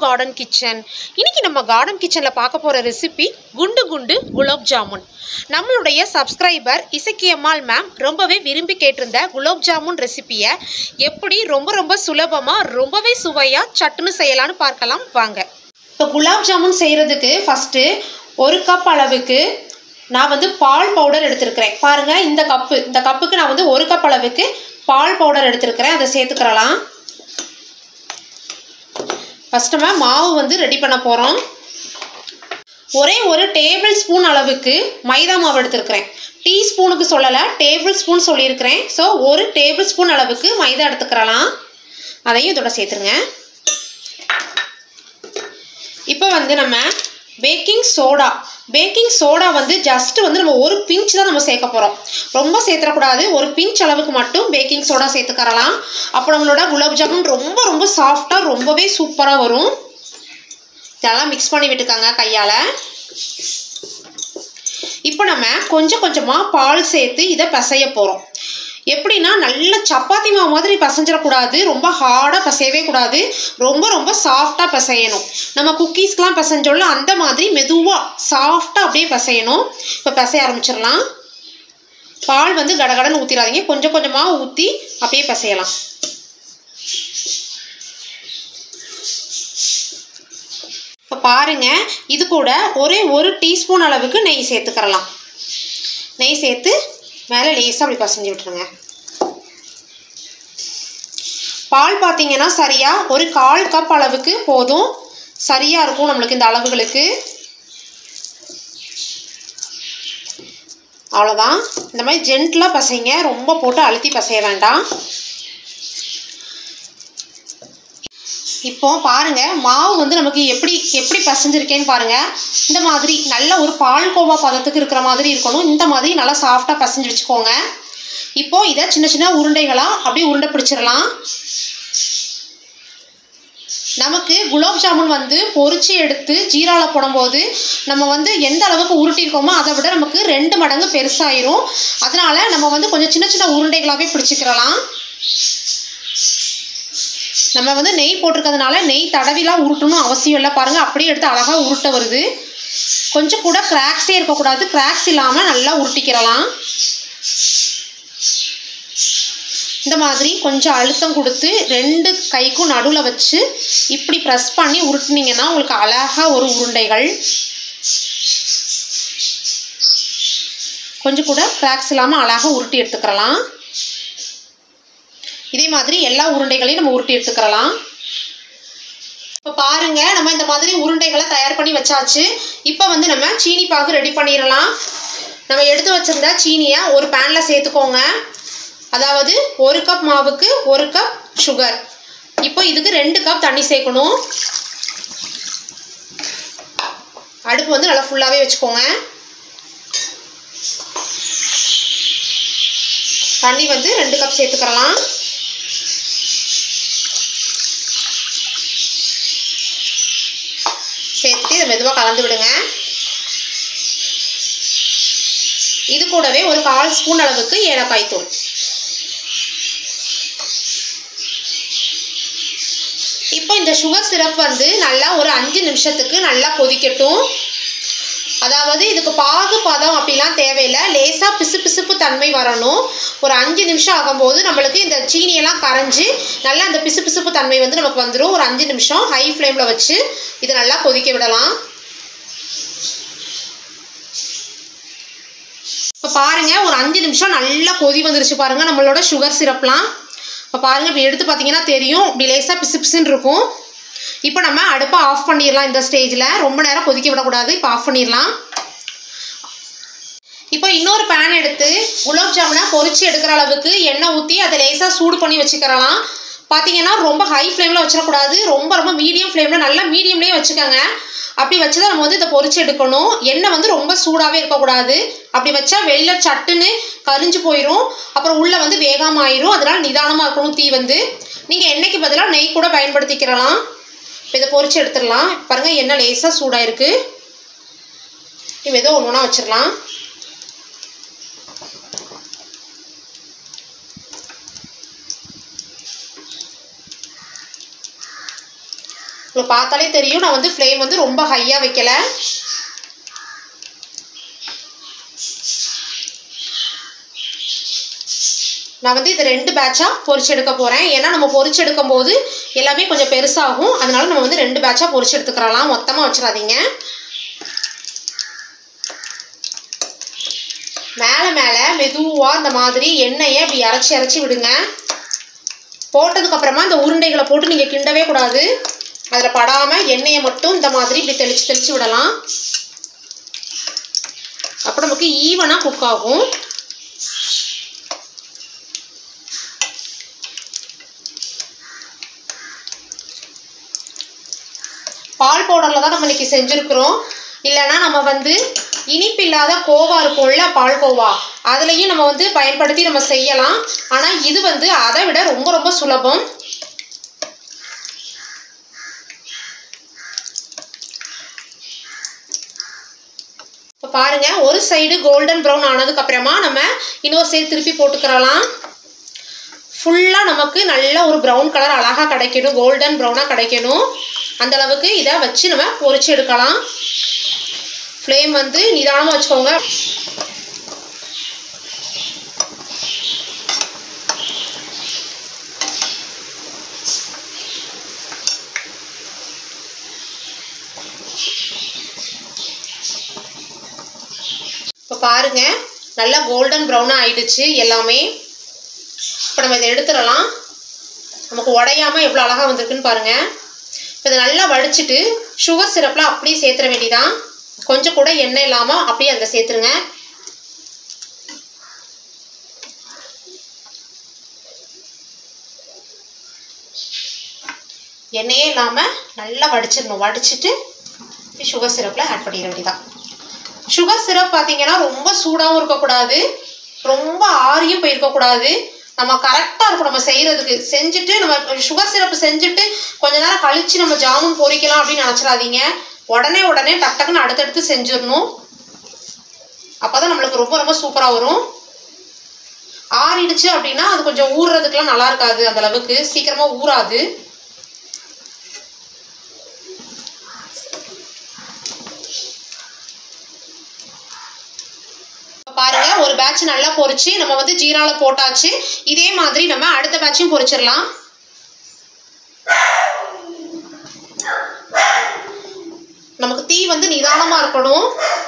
garden kitchen இன்னைக்கு நம்ம garden கிச்சனில் பார்க்க போகிற ரெசிபி குண்டு குண்டு குலோப் ஜாமுன் நம்மளுடைய சப்ஸ்கிரைபர் இசக்கியம்மாள் மேம் ரொம்பவே விரும்பி கேட்டிருந்த குலோப் ஜாமுன் ரெசிபியை எப்படி ரொம்ப ரொம்ப சுலபமாக ரொம்பவே சுவையாக சட்டுன்னு செய்யலான்னு பார்க்கலாம் வாங்க இப்போ குலாப் ஜாமுன் செய்கிறதுக்கு ஃபஸ்ட்டு ஒரு கப் அளவுக்கு நான் வந்து பால் பவுடர் எடுத்திருக்கிறேன் பாருங்கள் இந்த கப்பு இந்த கப்புக்கு நான் வந்து ஒரு கப் அளவுக்கு பால் பவுடர் எடுத்திருக்கிறேன் அதை சேர்த்துக்கிறலாம் ஃபஸ்ட் நம்ம மாவு வந்து ரெடி பண்ண போகிறோம் ஒரே ஒரு டேபிள் ஸ்பூன் அளவுக்கு மைதா மாவு எடுத்திருக்கிறேன் டீஸ்பூனுக்கு சொல்லலை டேபிள் ஸ்பூன் சொல்லியிருக்கிறேன் ஸோ ஒரு டேபிள் ஸ்பூன் அளவுக்கு மைதா எடுத்துக்கிறலாம் அதையும் இதோட சேர்த்துருங்க இப்போ வந்து நம்ம பேக்கிங் சோடா பேக்கிங் சோடா வந்து ஜஸ்ட் வந்து நம்ம ஒரு பிஞ்ச் தான் நம்ம சேர்க்க போகிறோம் ரொம்ப சேர்த்துடக்கூடாது ஒரு பிஞ்ச் அளவுக்கு மட்டும் பேக்கிங் சோடா சேர்த்துக்கறலாம் அப்போ நம்மளோட குலாப் ஜாமுன் ரொம்ப ரொம்ப சாஃப்டாக ரொம்பவே சூப்பராக வரும் இதெல்லாம் மிக்ஸ் பண்ணி விட்டுக்காங்க கையால் இப்போ நம்ம கொஞ்சம் கொஞ்சமாக பால் சேர்த்து இதை பிசைய போகிறோம் எப்படின்னா நல்ல சப்பாத்தி மாவு மாதிரி பிசைஞ்சிடக்கூடாது ரொம்ப ஹார்டாக பிசையவே கூடாது ரொம்ப ரொம்ப சாஃப்டாக பிசையணும் நம்ம குக்கீஸ்க்கெலாம் பிசைஞ்சோம்ல அந்த மாதிரி மெதுவாக சாஃப்டாக அப்படியே பிசையணும் இப்போ பிசைய ஆரம்பிச்சிடலாம் பால் வந்து கடகடன்னு ஊற்றிடாதீங்க கொஞ்சம் கொஞ்சமாக ஊற்றி அப்படியே பிசையலாம் இப்போ பாருங்கள் இது கூட ஒரே ஒரு டீஸ்பூன் அளவுக்கு நெய் சேர்த்துக்கிறலாம் நெய் சேர்த்து மேலே லேசாக அப்படி பசஞ்சு விட்டுருங்க பால் பார்த்தீங்கன்னா சரியாக ஒரு கால் கப் அளவுக்கு போதும் சரியாக இருக்கும் நம்மளுக்கு இந்த அளவுகளுக்கு அவ்வளோதான் இந்த மாதிரி ஜென்டலாக பசைங்க ரொம்ப போட்டு அழுத்தி பசைய வேண்டாம் இப்போ பாருங்க மாவு வந்து நமக்கு எப்படி எப்படி பசைஞ்சிருக்கேன்னு பாருங்க இந்த மாதிரி நல்ல ஒரு பால் கோவா பதத்துக்கு இருக்கிற மாதிரி இருக்கணும் இந்த மாதிரி நல்லா சாஃப்டாக பசைஞ்சு வச்சுக்கோங்க இப்போ இதை சின்ன சின்ன உருண்டைகளாக அப்படியே உருண்டை பிடிச்சிடலாம் நமக்கு குலாப் ஜாமுன் வந்து பொறிச்சு எடுத்து ஜீராவில் போடும்போது நம்ம வந்து எந்த அளவுக்கு உருட்டியிருக்கோமோ அதை விட நமக்கு ரெண்டு மடங்கு பெருசாயிரும் அதனால நம்ம வந்து கொஞ்சம் சின்ன சின்ன உருண்டைகளாகவே பிடிச்சிக்கிறலாம் நம்ம வந்து நெய் போட்டிருக்கிறதுனால நெய் தடவிலாம் உருட்டணும் அவசியம் இல்லை பாருங்கள் அப்படியே எடுத்து அழகாக உருட்ட வருது கொஞ்சம் கூட கிராக்ஸே இருக்கக்கூடாது கிராக்ஸ் இல்லாமல் நல்லா உருட்டிக்கிறலாம் இந்த மாதிரி கொஞ்சம் அழுத்தம் கொடுத்து ரெண்டு கைக்கும் நடுவில் வச்சு இப்படி ப்ரெஸ் பண்ணி உருட்டுனீங்கன்னா உங்களுக்கு அழகாக ஒரு உருண்டைகள் கொஞ்சம் கூட கிராக்ஸ் இல்லாமல் அழகாக உருட்டி எடுத்துக்கிறலாம் இதே மாதிரி எல்லா உருண்டைகளையும் நம்ம உருட்டி எடுத்துக்கிறலாம் இப்போ பாருங்க நம்ம இந்த மாதிரி உருண்டைகளை தயார் பண்ணி வச்சாச்சு இப்போ வந்து நம்ம சீனி பாகு ரெடி பண்ணிடலாம் நம்ம எடுத்து வச்சிருந்த சீனியை ஒரு பேனில் சேர்த்துக்கோங்க அதாவது ஒரு கப் மாவுக்கு ஒரு கப் சுகர் இப்போ இதுக்கு ரெண்டு கப் தண்ணி சேர்க்கணும் அடுப்பு வந்து நல்லா ஃபுல்லாகவே வச்சுக்கோங்க தண்ணி வந்து ரெண்டு கப் சேர்த்துக்கிறலாம் சேர்த்து இதை மெதுவாக கலந்து விடுங்க இது கூடவே ஒரு கால் ஸ்பூன் அளவுக்கு ஏலக்காய் தூள் இப்போ இந்த சுகர் சிரப் வந்து நல்லா ஒரு அஞ்சு நிமிஷத்துக்கு நல்லா கொதிக்கட்டும் அதாவது இதுக்கு பாகு பதம் அப்படிலாம் தேவையில்லை லேசாக பிசு பிசுப்பு தன்மை வரணும் ஒரு அஞ்சு நிமிஷம் ஆகும்போது நம்மளுக்கு இந்த சீனியெல்லாம் கரைஞ்சி நல்லா அந்த பிசு பிசுப்பு தன்மை வந்து நமக்கு வந்துடும் ஒரு அஞ்சு நிமிஷம் ஹை ஃப்ளேமில் வச்சு இது நல்லா கொதிக்க விடலாம் இப்போ பாருங்கள் ஒரு அஞ்சு நிமிஷம் நல்லா கொதி வந்துருச்சு பாருங்கள் நம்மளோட சுகர் சிரப்லாம் இப்போ பாருங்கள் இப்போ எடுத்து பார்த்தீங்கன்னா தெரியும் இப்படி லேசாக பிசு பிசுன்னு இருக்கும் இப்போ நம்ம அடுப்பை ஆஃப் பண்ணிடலாம் இந்த ஸ்டேஜில் ரொம்ப நேரம் கொதிக்க விடக்கூடாது இப்போ ஆஃப் பண்ணிடலாம் இப்போ இன்னொரு பேன் எடுத்து குலாப் ஜாமுனை பொரிச்சு எடுக்கிற அளவுக்கு எண்ணெய் ஊற்றி அதை லேசாக சூடு பண்ணி வச்சுக்கிறலாம் பார்த்தீங்கன்னா ரொம்ப ஹை ஃப்ளேமில் வச்சிடக்கூடாது ரொம்ப ரொம்ப மீடியம் ஃப்ளேமில் நல்லா மீடியம்லேயே வச்சுக்கோங்க அப்படி வச்சு தான் நம்ம வந்து இதை பொரிச்சு எடுக்கணும் எண்ணெய் வந்து ரொம்ப சூடாகவே இருக்கக்கூடாது அப்படி வச்சா வெளியில் சட்டுன்னு கரிஞ்சு போயிடும் அப்புறம் உள்ளே வந்து வேகாமல் ஆயிரும் அதனால் நிதானமாக இருக்கணும் தீ வந்து நீங்கள் எண்ணெய்க்கு பதிலாக நெய் கூட பயன்படுத்திக்கிறலாம் இப்போ இதை பொரிச்சு எடுத்துடலாம் பாருங்கள் எண்ணெய் லேசாக சூடாக இருக்குது இப்போ ஏதோ ஒன்று ஒன்றா வச்சிடலாம் உங்களுக்கு பார்த்தாலே தெரியும் நான் வந்து ஃப்ளேம் வந்து ரொம்ப ஹையாக வைக்கல நான் வந்து இது ரெண்டு பேட்சாக பொரிச்சு எடுக்க போகிறேன் ஏன்னா நம்ம பொரிச்சு எடுக்கும் போது எல்லாமே கொஞ்சம் பெருசாகும் அதனால நம்ம வந்து ரெண்டு பேட்சாக பொரிச்சு எடுத்துக்கிறலாம் மொத்தமாக வச்சிடாதீங்க மேலே மேலே மெதுவாக இந்த மாதிரி எண்ணெயை இப்படி அரைச்சி அரைச்சி விடுங்க போட்டதுக்கப்புறமா இந்த உருண்டைகளை போட்டு நீங்கள் கிண்டவே கூடாது அதில் படாமல் எண்ணெயை மட்டும் இந்த மாதிரி இப்படி தெளித்து தெளித்து விடலாம் அப்போ நமக்கு ஈவனாக குக் ஆகும் பால் பவுடரில் தான் நம்ம இன்னைக்கு செஞ்சுருக்குறோம் இல்லைன்னா நம்ம வந்து இனிப்பு இல்லாத கோவா இருக்கும்ல பால் கோவா அதுலேயும் நம்ம வந்து பயன்படுத்தி நம்ம செய்யலாம் ஆனால் இது வந்து அதை விட ரொம்ப ரொம்ப சுலபம் இப்போ பாருங்க ஒரு சைடு கோல்டன் ப்ரௌன் ஆனதுக்கு அப்புறமா நம்ம இன்னொரு சைடு திருப்பி போட்டுக்கிறலாம் ஃபுல்லாக நமக்கு நல்ல ஒரு ப்ரௌன் கலர் அழகாக கிடைக்கணும் கோல்டன் ப்ரௌனாக கிடைக்கணும் அந்த அளவுக்கு இதை வச்சு நம்ம பொரிச்சு எடுக்கலாம் ஃப்ளேம் வந்து நிதானமாக வச்சுக்கோங்க இப்போ பாருங்க நல்லா கோல்டன் ப்ரௌனாக ஆயிடுச்சு எல்லாமே இப்போ நம்ம இதை எடுத்துடலாம் நமக்கு உடையாமல் எவ்வளோ அழகாக வந்திருக்குன்னு பாருங்கள் இப்போ இதை நல்லா வடிச்சிட்டு சுகர் சிரப்பில் அப்படியே சேர்த்துற வேண்டியதான் கொஞ்சம் கூட எண்ணெய் இல்லாமல் அப்படியே அதில் சேர்த்துருங்க எண்ணெயே இல்லாமல் நல்லா வடிச்சிடணும் வடிச்சிட்டு சுகர் சிரப்பில் ஆட் பண்ணிட வேண்டியதான் சுகர் சிரப் பார்த்தீங்கன்னா ரொம்ப சூடாகவும் இருக்கக்கூடாது ரொம்ப ஆறியும் போயிருக்கக்கூடாது நம்ம கரெக்டாக இருக்கும் நம்ம செய்கிறதுக்கு செஞ்சுட்டு நம்ம சுகர் சிரப் செஞ்சுட்டு கொஞ்ச நேரம் கழித்து நம்ம ஜாமுன் பொரிக்கலாம் அப்படின்னு நினச்சிடாதீங்க உடனே உடனே டக் டக்குன்னு அடுத்தடுத்து செஞ்சிடணும் அப்போ தான் நம்மளுக்கு ரொம்ப ரொம்ப சூப்பராக வரும் ஆறிடுச்சு அப்படின்னா அது கொஞ்சம் ஊறுறதுக்கெலாம் நல்லா இருக்காது அந்த அளவுக்கு சீக்கிரமாக ஊறாது பாருங்க ஒரு பேட்ச் நல்லா பொரிச்சு நம்ம வந்து ஜீரால போட்டாச்சு இதே மாதிரி நம்ம அடுத்த பேட்சும் பொரிச்சிடலாம் நமக்கு தீ வந்து நிதானமா இருக்கணும்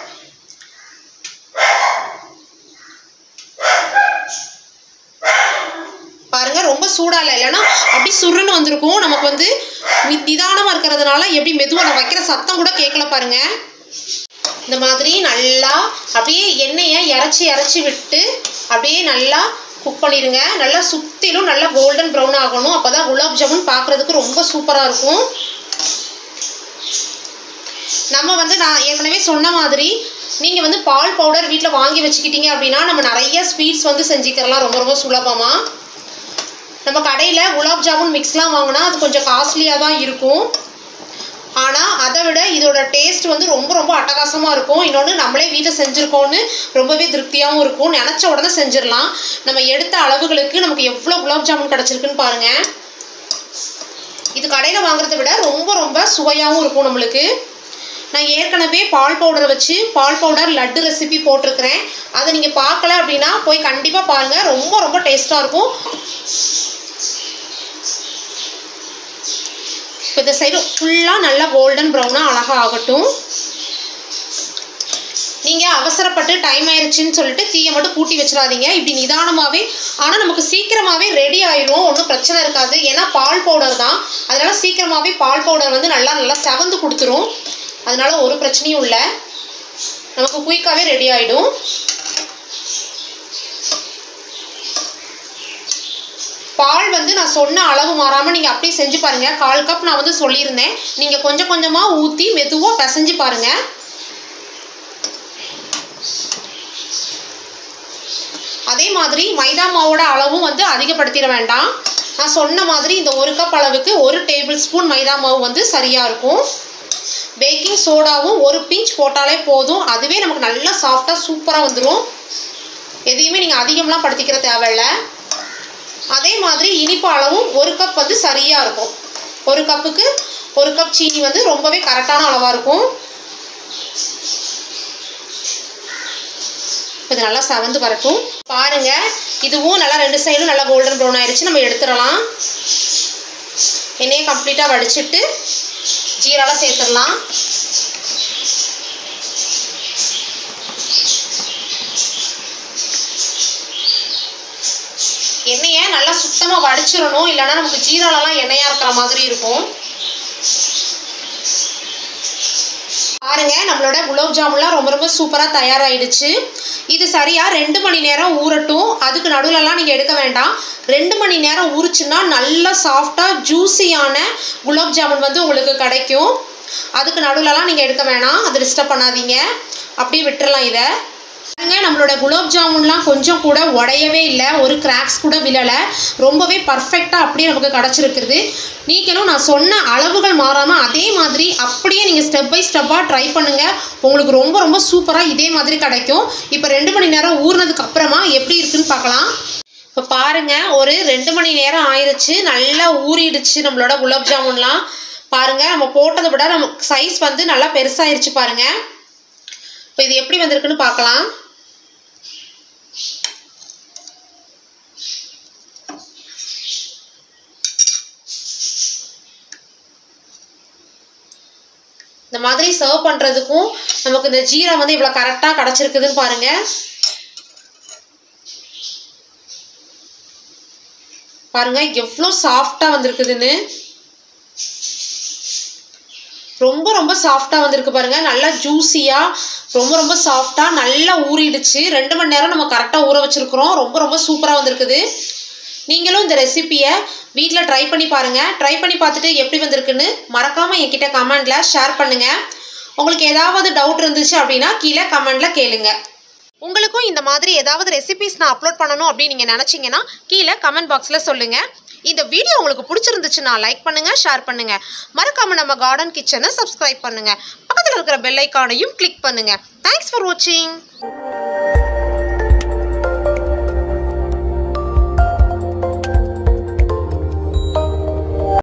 பாருங்க ரொம்ப சூடா இல்லை இல்லைன்னா அப்படி சுருன்னு வந்திருக்கும் நமக்கு வந்து நி- நிதானமா இருக்கிறதுனால எப்படி மெதுவாக நான் வைக்கிற சத்தம் கூட கேட்கல பாருங்க இந்த மாதிரி நல்லா அப்படியே எண்ணெயை இறச்சி இறச்சி விட்டு அப்படியே நல்லா குக் பண்ணிடுங்க நல்லா சுற்றிலும் நல்லா கோல்டன் ப்ரௌன் ஆகணும் அப்போ தான் குலாப் ஜாமுன் பார்க்குறதுக்கு ரொம்ப சூப்பராக இருக்கும் நம்ம வந்து நான் ஏற்கனவே சொன்ன மாதிரி நீங்கள் வந்து பால் பவுடர் வீட்டில் வாங்கி வச்சுக்கிட்டீங்க அப்படின்னா நம்ம நிறைய ஸ்வீட்ஸ் வந்து செஞ்சுக்கிறலாம் ரொம்ப ரொம்ப சுலபமாக நம்ம கடையில் குலாப் ஜாமுன் மிக்ஸ்லாம் வாங்கினா அது கொஞ்சம் காஸ்ட்லியாக தான் இருக்கும் ஆனால் அதை விட இதோட டேஸ்ட் வந்து ரொம்ப ரொம்ப அட்டகாசமாக இருக்கும் இன்னொன்று நம்மளே வீட்டில் செஞ்சுருக்கோன்னு ரொம்பவே திருப்தியாகவும் இருக்கும் நினச்ச உடனே செஞ்சிடலாம் நம்ம எடுத்த அளவுகளுக்கு நமக்கு எவ்வளோ குலாப் ஜாமுன் கிடச்சிருக்குன்னு பாருங்கள் இது கடையில் வாங்குறத விட ரொம்ப ரொம்ப சுவையாகவும் இருக்கும் நம்மளுக்கு நான் ஏற்கனவே பால் பவுடர் வச்சு பால் பவுடர் லட்டு ரெசிபி போட்டிருக்கிறேன் அதை நீங்கள் பார்க்கல அப்படின்னா போய் கண்டிப்பாக பாருங்கள் ரொம்ப ரொம்ப டேஸ்ட்டாக இருக்கும் இப்போ இந்த சைடு ஃபுல்லாக நல்லா கோல்டன் ப்ரௌனாக அழகாக ஆகட்டும் நீங்கள் அவசரப்பட்டு டைம் ஆயிருச்சுன்னு சொல்லிட்டு தீயை மட்டும் பூட்டி வச்சிடாதீங்க இப்படி நிதானமாகவே ஆனால் நமக்கு சீக்கிரமாகவே ரெடி ஆயிரும் ஒன்றும் பிரச்சனை இருக்காது ஏன்னா பால் பவுடர் தான் அதனால சீக்கிரமாகவே பால் பவுடர் வந்து நல்லா நல்லா செவந்து கொடுத்துரும் அதனால ஒரு பிரச்சனையும் இல்லை நமக்கு குயிக்காகவே ரெடி ஆகிடும் பால் வந்து நான் சொன்ன அளவு மாறாமல் நீங்கள் அப்படியே செஞ்சு பாருங்கள் கால் கப் நான் வந்து சொல்லியிருந்தேன் நீங்கள் கொஞ்சம் கொஞ்சமாக ஊற்றி மெதுவாக பிசைஞ்சு பாருங்கள் அதே மாதிரி மைதா மாவோட அளவும் வந்து அதிகப்படுத்திட வேண்டாம் நான் சொன்ன மாதிரி இந்த ஒரு கப் அளவுக்கு ஒரு டேபிள் ஸ்பூன் மைதா மாவு வந்து சரியாக இருக்கும் பேக்கிங் சோடாவும் ஒரு பிஞ்ச் போட்டாலே போதும் அதுவே நமக்கு நல்லா சாஃப்டாக சூப்பராக வந்துடும் எதையுமே நீங்கள் அதிகம்லாம் படுத்திக்கிற தேவையில்லை அதே மாதிரி இனிப்பு அளவும் ஒரு கப் வந்து சரியாக இருக்கும் ஒரு கப்புக்கு ஒரு கப் சீனி வந்து ரொம்பவே கரெக்டான அளவாக இருக்கும் இது நல்லா செவந்து வரட்டும் பாருங்க இதுவும் நல்லா ரெண்டு சைடும் நல்லா கோல்டன் ப்ரௌன் ஆயிடுச்சு நம்ம எடுத்துடலாம் எண்ணெயை கம்ப்ளீட்டாக வடிச்சிட்டு ஜீராலாம் சேர்த்துடலாம் எண்ணெயை நல்லா சுத்தமாக வடிச்சிடணும் இல்லைன்னா நமக்கு ஜீராலலாம் எண்ணெயாக இருக்கிற மாதிரி இருக்கும் பாருங்க நம்மளோட குலோப் ஜாமுன்லாம் ரொம்ப ரொம்ப சூப்பராக தயாராகிடுச்சு இது சரியாக ரெண்டு மணி நேரம் ஊறட்டும் அதுக்கு நடுவுலலாம் நீங்கள் எடுக்க வேண்டாம் ரெண்டு மணி நேரம் ஊறிச்சுன்னா நல்லா சாஃப்டாக ஜூஸியான குலோப் ஜாமுன் வந்து உங்களுக்கு கிடைக்கும் அதுக்கு நடுவுலலாம் நீங்கள் எடுக்க வேணாம் அது டிஸ்டர்ப் பண்ணாதீங்க அப்படியே விட்டுறலாம் இதை பாருங்க நம்மளோட குலோப் ஜாமுன்லாம் கொஞ்சம் கூட உடையவே இல்லை ஒரு கிராக்ஸ் கூட விழலை ரொம்பவே பர்ஃபெக்டாக அப்படியே நமக்கு கிடச்சிருக்குது நீங்களும் நான் சொன்ன அளவுகள் மாறாமல் அதே மாதிரி அப்படியே நீங்கள் ஸ்டெப் பை ஸ்டெப்பாக ட்ரை பண்ணுங்கள் உங்களுக்கு ரொம்ப ரொம்ப சூப்பராக இதே மாதிரி கிடைக்கும் இப்போ ரெண்டு மணி நேரம் ஊறினதுக்கு அப்புறமா எப்படி இருக்குன்னு பார்க்கலாம் இப்போ பாருங்க ஒரு ரெண்டு மணி நேரம் ஆயிடுச்சு நல்லா ஊறிடுச்சு நம்மளோட குலாப் ஜாமுன்லாம் பாருங்க நம்ம போட்டதை விட நம்ம சைஸ் வந்து நல்லா பெருசாயிருச்சு பாருங்க இப்போ இது எப்படி வந்திருக்குன்னு பார்க்கலாம் இந்த மாதிரி சர்வ் பண்ணுறதுக்கும் நமக்கு இந்த ஜீரா வந்து இவ்வளோ கரெக்டாக கிடச்சிருக்குதுன்னு பாருங்கள் பாருங்க எவ்வளோ சாஃப்டாக வந்திருக்குதுன்னு ரொம்ப ரொம்ப சாஃப்டாக வந்திருக்கு பாருங்க நல்லா ஜூஸியாக ரொம்ப ரொம்ப சாஃப்டாக நல்லா ஊறிடுச்சு ரெண்டு மணி நேரம் நம்ம கரெக்டாக ஊற வச்சுருக்குறோம் ரொம்ப ரொம்ப சூப்பராக வந்திருக்குது நீங்களும் இந்த ரெசிப்பியை வீட்டில் ட்ரை பண்ணி பாருங்கள் ட்ரை பண்ணி பார்த்துட்டு எப்படி வந்திருக்குன்னு மறக்காமல் என்கிட்ட கமெண்டில் ஷேர் பண்ணுங்கள் உங்களுக்கு ஏதாவது டவுட் இருந்துச்சு அப்படின்னா கீழே கமெண்டில் கேளுங்க உங்களுக்கும் இந்த மாதிரி ஏதாவது ரெசிபிஸ் நான் அப்லோட் பண்ணணும் அப்படின்னு நீங்கள் நினச்சிங்கன்னா கீழே கமெண்ட் பாக்ஸில் சொல்லுங்கள் இந்த வீடியோ உங்களுக்கு பிடிச்சிருந்துச்சுன்னா லைக் பண்ணுங்கள் ஷேர் பண்ணுங்கள் மறக்காமல் நம்ம கார்டன் கிச்சனை சப்ஸ்கிரைப் பண்ணுங்கள் பக்கத்தில் இருக்கிற பெல் ஐக்கானையும் கிளிக் பண்ணுங்கள் தேங்க்ஸ் ஃபார் வாட்சிங்